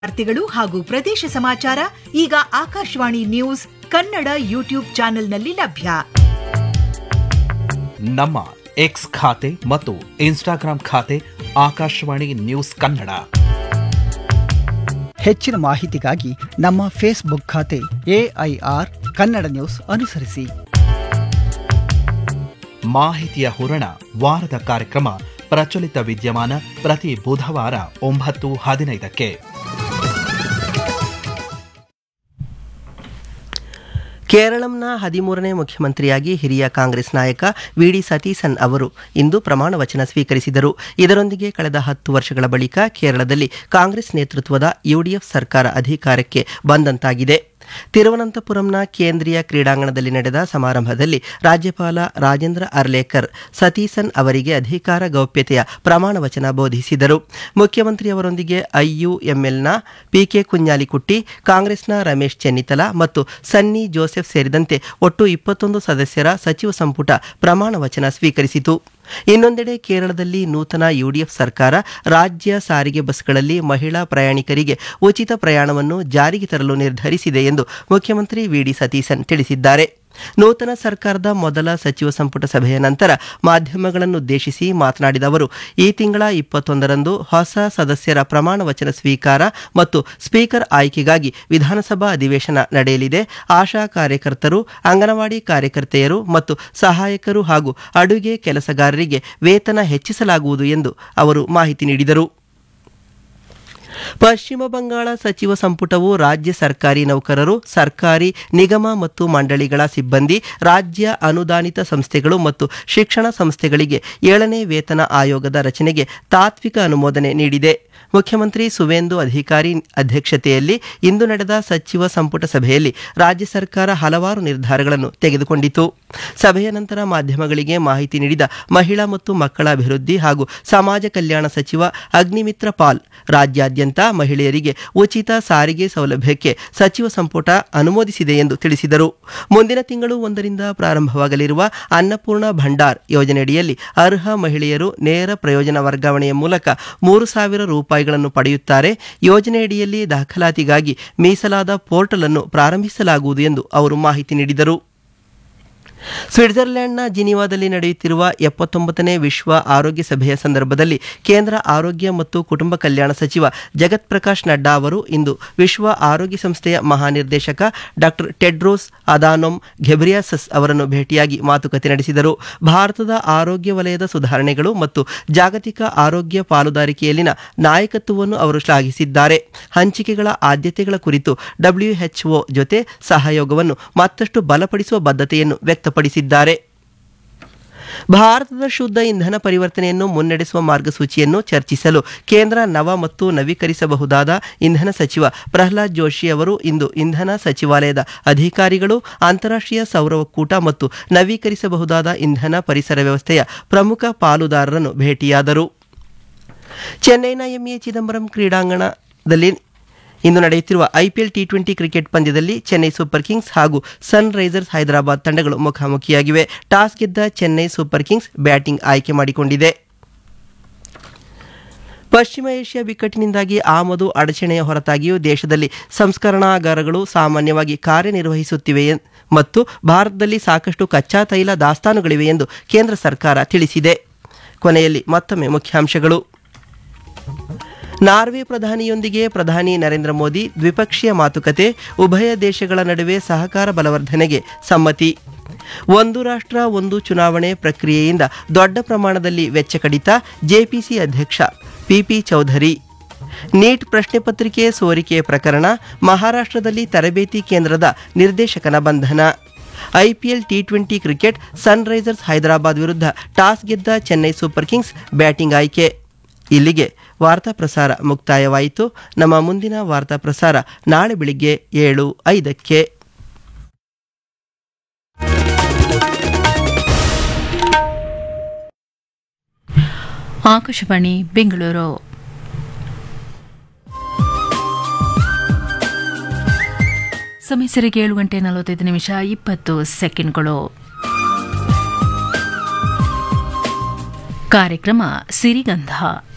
ವಾರ್ತೆಗಳು ಹಾಗೂ ಪ್ರದೇಶ ಸಮಾಚಾರ ಈಗ ಆಕಾಶವಾಣಿ ನ್ಯೂಸ್ ಕನ್ನಡ ಯೂಟ್ಯೂಬ್ ಚಾನೆಲ್ನಲ್ಲಿ ಲಭ್ಯ ನಮ್ಮ ಎಕ್ಸ್ ಖಾತೆ ಮತ್ತು ಇನ್ಸ್ಟಾಗ್ರಾಂ ಖಾತೆ ಆಕಾಶವಾಣಿ ನ್ಯೂಸ್ ಕನ್ನಡ ಹೆಚ್ಚಿನ ಮಾಹಿತಿಗಾಗಿ ನಮ್ಮ ಫೇಸ್ಬುಕ್ ಖಾತೆ ಎಐಆರ್ ಕನ್ನಡ ನ್ಯೂಸ್ ಅನುಸರಿಸಿ ಮಾಹಿತಿಯ ಹೂರಣ ವಾರದ ಕಾರ್ಯಕ್ರಮ ಪ್ರಚಲಿತ ವಿದ್ಯಮಾನ ಪ್ರತಿ ಬುಧವಾರ ಒಂಬತ್ತು ಹದಿನೈದಕ್ಕೆ ಕೇರಳಂನ ಹದಿಮೂರನೇ ಮುಖ್ಯಮಂತ್ರಿಯಾಗಿ ಹಿರಿಯ ಕಾಂಗ್ರೆಸ್ ನಾಯಕ ವಿಡಿ ಸತೀಸನ್ ಅವರು ಇಂದು ಪ್ರಮಾಣ ವಚನ ಸ್ವೀಕರಿಸಿದರು ಇದರೊಂದಿಗೆ ಕಳೆದ ಹತ್ತು ವರ್ಷಗಳ ಬಳಿಕ ಕೇರಳದಲ್ಲಿ ಕಾಂಗ್ರೆಸ್ ನೇತೃತ್ವದ ಯುಡಿಎಫ್ ಸರ್ಕಾರ ಅಧಿಕಾರಕ್ಕೆ ಬಂದಂತಾಗಿದೆ ತಿರುವನಂತಪುರಂನ ಕೇಂದ್ರೀಯ ಕ್ರೀಡಾಂಗಣದಲ್ಲಿ ನಡೆದ ಸಮಾರಂಭದಲ್ಲಿ ರಾಜ್ಯಪಾಲ ರಾಜೇಂದ್ರ ಅರ್ಲೇಕರ್ ಸತೀಸನ್ ಅವರಿಗೆ ಅಧಿಕಾರ ಗೌಪ್ಯತೆಯ ಪ್ರಮಾಣ ವಚನ ಬೋಧಿಸಿದರು ಮುಖ್ಯಮಂತ್ರಿಯವರೊಂದಿಗೆ ಐಯುಎಂಎಲ್ನ ಪಿಕೆ ಕುഞ്ഞാಲಿಕುಟ್ಟಿ ಕಾಂಗ್ರೆಸ್ನ ರಮೇಶ್ ಚೆನ್ನಿತಲ ಮತ್ತು ಸನ್ನಿ ಜೋಸೆಫ್ ಸೇರಿದಂತೆ ಒಟ್ಟು ಇಪ್ಪತ್ತೊಂದು ಸದಸ್ಯರ ಸಚಿವ ಸಂಪುಟ ಪ್ರಮಾಣ ವಚನ ಸ್ವೀಕರಿಸಿತು ಇನ್ನೊಂದೆಡೆ ಕೇರಳದಲ್ಲಿ ನೂತನ ಯುಡಿಎಫ್ ಸರ್ಕಾರ ರಾಜ್ಯ ಸಾರಿಗೆ ಬಸ್ಗಳಲ್ಲಿ ಮಹಿಳಾ ಪ್ರಯಾಣಿಕರಿಗೆ ಉಚಿತ ಪ್ರಯಾಣವನ್ನು ಜಾರಿಗೆ ತರಲು ನಿರ್ಧರಿಸಿದೆ ಎಂದು ಮುಖ್ಯಮಂತ್ರಿ ವಿಡಿ ಸತೀಸನ್ ತಿಳಿಸಿದ್ದಾರೆ ನೂತನ ಸರ್ಕಾರದ ಮೊದಲ ಸಚಿವ ಸಂಪುಟ ಸಭೆಯ ನಂತರ ಮಾಧ್ಯಮಗಳನ್ನುದ್ದೇಶಿಸಿ ಮಾತನಾಡಿದ ಅವರು ಈ ತಿಂಗಳ ಇಪ್ಪತ್ತೊಂದರಂದು ಹೊಸ ಸದಸ್ಯರ ಪ್ರಮಾಣ ವಚನ ಸ್ವೀಕಾರ ಮತ್ತು ಸ್ಪೀಕರ್ ಆಯ್ಕೆಗಾಗಿ ವಿಧಾನಸಭಾ ಅಧಿವೇಶನ ನಡೆಯಲಿದೆ ಆಶಾ ಕಾರ್ಯಕರ್ತರು ಅಂಗನವಾಡಿ ಕಾರ್ಯಕರ್ತೆಯರು ಮತ್ತು ಸಹಾಯಕರು ಹಾಗೂ ಅಡುಗೆ ಕೆಲಸಗಾರರಿಗೆ ವೇತನ ಹೆಚ್ಚಿಸಲಾಗುವುದು ಎಂದು ಅವರು ಮಾಹಿತಿ ನೀಡಿದರು ಪಶ್ಚಿಮ ಬಂಗಾಳ ಸಚಿವ ಸಂಪುಟವು ರಾಜ್ಯ ಸರ್ಕಾರಿ ನೌಕರರು ಸರ್ಕಾರಿ ನಿಗಮ ಮತ್ತು ಮಂಡಳಿಗಳ ಸಿಬ್ಬಂದಿ ರಾಜ್ಯ ಅನುದಾನಿತ ಸಂಸ್ಥೆಗಳು ಮತ್ತು ಶಿಕ್ಷಣ ಸಂಸ್ಥೆಗಳಿಗೆ ಏಳನೇ ವೇತನ ಆಯೋಗದ ರಚನೆಗೆ ತಾತ್ವಿಕ ಅನುಮೋದನೆ ನೀಡಿದೆ ಮುಖ್ಯಮಂತ್ರಿ ಸುವೇಂದು ಅಧಿಕಾರಿ ಅಧ್ಯಕ್ಷತೆಯಲ್ಲಿ ಇಂದು ನಡೆದ ಸಚಿವ ಸಂಪುಟ ಸಭೆಯಲ್ಲಿ ರಾಜ್ಯ ಸರ್ಕಾರ ಹಲವಾರು ನಿರ್ಧಾರಗಳನ್ನು ತೆಗೆದುಕೊಂಡಿತು ಸಭೆಯ ನಂತರ ಮಾಧ್ಯಮಗಳಿಗೆ ಮಾಹಿತಿ ನೀಡಿದ ಮಹಿಳಾ ಮತ್ತು ಮಕ್ಕಳ ಅಭಿವೃದ್ಧಿ ಹಾಗೂ ಸಮಾಜ ಕಲ್ಯಾಣ ಸಚಿವ ಅಗ್ನಿಮಿತ್ರ ಪಾಲ್ ರಾಜ್ಯಾದ್ಯಂತ ಮಹಿಳೆಯರಿಗೆ ಉಚಿತ ಸಾರಿಗೆ ಸೌಲಭ್ಯಕ್ಕೆ ಸಚಿವ ಸಂಪುಟ ಅನುಮೋದಿಸಿದೆ ಎಂದು ತಿಳಿಸಿದರು ಮುಂದಿನ ತಿಂಗಳು ಒಂದರಿಂದ ಪ್ರಾರಂಭವಾಗಲಿರುವ ಅನ್ನಪೂರ್ಣ ಭಂಡಾರ್ ಯೋಜನೆಯಡಿಯಲ್ಲಿ ಅರ್ಹ ಮಹಿಳೆಯರು ನೇರ ಪ್ರಯೋಜನ ವರ್ಗಾವಣೆಯ ಮೂಲಕ ಮೂರು ಸಾವಿರ ರೂಪಾಯಿಗಳನ್ನು ಪಡೆಯುತ್ತಾರೆ ಯೋಜನೆಯಡಿಯಲ್ಲಿ ದಾಖಲಾತಿಗಾಗಿ ಮೀಸಲಾದ ಪೋರ್ಟಲ್ ಅನ್ನು ಪ್ರಾರಂಭಿಸಲಾಗುವುದು ಎಂದು ಅವರು ಮಾಹಿತಿ ನೀಡಿದರು ಸ್ವಿಟ್ಜರ್ಲೆಂಡ್ನ ಜಿನಿವಾದಲ್ಲಿ ನಡೆಯುತ್ತಿರುವ ಎಪ್ಪತ್ತೊಂಬತ್ತನೇ ವಿಶ್ವ ಆರೋಗ್ಯ ಸಭೆಯ ಸಂದರ್ಭದಲ್ಲಿ ಕೇಂದ್ರ ಆರೋಗ್ಯ ಮತ್ತು ಕುಟುಂಬ ಕಲ್ಯಾಣ ಸಚಿವ ಜಗತ್ ಪ್ರಕಾಶ್ ನಡ್ಡಾ ಅವರು ಇಂದು ವಿಶ್ವ ಆರೋಗ್ಯ ಸಂಸ್ಥೆಯ ಮಹಾನಿರ್ದೇಶಕ ಡಾಕ್ಟರ್ ಟೆಡ್ರೋಸ್ ಅದಾನೊಮ್ ಘೆಬ್ರಿಯಾಸಸ್ ಅವರನ್ನು ಭೇಟಿಯಾಗಿ ಮಾತುಕತೆ ನಡೆಸಿದರು ಭಾರತದ ಆರೋಗ್ಯ ವಲಯದ ಸುಧಾರಣೆಗಳು ಮತ್ತು ಜಾಗತಿಕ ಆರೋಗ್ಯ ಪಾಲುದಾರಿಕೆಯಲ್ಲಿನ ನಾಯಕತ್ವವನ್ನು ಅವರು ಶ್ಲಾಘಿಸಿದ್ದಾರೆ ಹಂಚಿಕೆಗಳ ಆದ್ಯತೆಗಳ ಕುರಿತು ಡಬ್ಲ್ಯೂಎಚ್ಒ ಜೊತೆ ಸಹಯೋಗವನ್ನು ಮತ್ತಷ್ಟು ಬಲಪಡಿಸುವ ಬದ್ಧತೆಯನ್ನು ವ್ಯಕ್ತಪಡಿಸಿದ್ದಾರೆ ಭಾರತದ ಶುದ್ಧ ಇಂಧನ ಪರಿವರ್ತನೆಯನ್ನು ಮುನ್ನಡೆಸುವ ಮಾರ್ಗಸೂಚಿಯನ್ನು ಚರ್ಚಿಸಲು ಕೇಂದ್ರ ನವ ಮತ್ತು ನವೀಕರಿಸಬಹುದಾದ ಇಂಧನ ಸಚಿವ ಪ್ರಹ್ಲಾದ್ ಜೋಶಿ ಅವರು ಇಂದು ಇಂಧನ ಸಚಿವಾಲಯದ ಅಧಿಕಾರಿಗಳು ಅಂತಾರಾಷ್ಟ್ರೀಯ ಸೌರ ಒಕ್ಕೂಟ ಮತ್ತು ನವೀಕರಿಸಬಹುದಾದ ಇಂಧನ ಪರಿಸರ ವ್ಯವಸ್ಥೆಯ ಪ್ರಮುಖ ಪಾಲುದಾರರನ್ನು ಭೇಟಿಯಾದರು ಚೆನ್ನೈನ ಎಂಎ ಚಿದಂಬರಂ ಕ್ರೀಡಾಂಗಣದಲ್ಲಿ ಇಂದು ನಡೆಯುತ್ತಿರುವ ಐಪಿಎಲ್ ಟಿ ಟ್ವೆಂಟಿ ಕ್ರಿಕೆಟ್ ಪಂದ್ಯದಲ್ಲಿ ಚೆನ್ನೈ ಸೂಪರ್ ಕಿಂಗ್ಸ್ ಹಾಗೂ ಸನ್ ರೈಸರ್ಸ್ ಹೈದರಾಬಾದ್ ತಂಡಗಳು ಮುಖಾಮುಖಿಯಾಗಿವೆ ಟಾಸ್ ಗೆದ್ದ ಚೆನ್ನೈ ಸೂಪರ್ ಕಿಂಗ್ಸ್ ಬ್ಯಾಟಿಂಗ್ ಆಯ್ಕೆ ಮಾಡಿಕೊಂಡಿದೆ ಪಶ್ಚಿಮ ಏಷ್ಯಾ ಬಿಕ್ಕಟ್ಟಿನಿಂದಾಗಿ ಆಮದು ಅಡಚಣೆಯ ಹೊರತಾಗಿಯೂ ದೇಶದಲ್ಲಿ ಸಂಸ್ಕರಣಾಗಾರಗಳು ಸಾಮಾನ್ಯವಾಗಿ ಕಾರ್ಯನಿರ್ವಹಿಸುತ್ತಿವೆ ಎನ್- ಮತ್ತು ಭಾರತದಲ್ಲಿ ಸಾಕಷ್ಟು ಕಚ್ಚಾ ತೈಲ ದಾಸ್ತಾನುಗಳಿವೆ ಎಂದು ಕೇಂದ್ರ ಸರ್ಕಾರ ತಿಳಿಸಿದೆ ಕೊನೆಯಲ್ಲಿ ಮತ್ತೊಮ್ಮೆ ಮುಖ್ಯಾಂಶಗಳು ನಾರ್ವೆ ಪ್ರಧಾನಿಯೊಂದಿಗೆ ಪ್ರಧಾನಿ ನರೇಂದ್ರ ಮೋದಿ ದ್ವಿಪಕ್ಷೀಯ ಮಾತುಕತೆ ಉಭಯ ದೇಶಗಳ ನಡುವೆ ಸಹಕಾರ ಬಲವರ್ಧನೆಗೆ ಸಮ್ಮತಿ ಒಂದು ರಾಷ್ಟ್ರ ಒಂದು ಚುನಾವಣೆ ಪ್ರಕ್ರಿಯೆಯಿಂದ ದೊಡ್ಡ ಪ್ರಮಾಣದಲ್ಲಿ ವೆಚ್ಚ ಕಡಿತ ಜೆಪಿಸಿ ಅಧ್ಯಕ್ಷ ಪಿಪಿ ಚೌಧರಿ ನೀಟ್ ಪ್ರಶ್ನೆ ಪತ್ರಿಕೆ ಸೋರಿಕೆ ಪ್ರಕರಣ ಮಹಾರಾಷ್ಟ್ರದಲ್ಲಿ ತರಬೇತಿ ಕೇಂದ್ರದ ನಿರ್ದೇಶಕನ ಬಂಧನ IPL T twenty cricket Sunrisers Hyderabad ವಿರುದ್ಧ ಟಾಸ್ ಗೆದ್ದ ಚೆನ್ನೈ ಸೂಪರ್ ಕಿಂಗ್ಸ್ ಬ್ಯಾಟಿಂಗ್ ಆಯ್ಕೆ ಇಲ್ಲಿಗೆ ವಾರ್ತಾ ಪ್ರಸಾರ ಮುಕ್ತಾಯವಾಯಿತು ನಮ್ಮ ಮುಂದಿನ ವಾರ್ತಾ ಪ್ರಸಾರ ನಾಳೆ ಬೆಳಿಗ್ಗೆ ಏಳು ಐದಕ್ಕೆ ಆಕಾಶವಾಣಿ ಬೆಂಗಳೂರು ಸಮಯ ಸರಿಗೆ ಏಳು ಗಂಟೆ ನಲವತ್ತೈದು ನಿಮಿಷ ಇಪ್ಪತ್ತು ಸೆಕೆಂಡ್ಗಳು ಕಾರ್ಯಕ್ರಮ ಸಿರಿಗಂಧ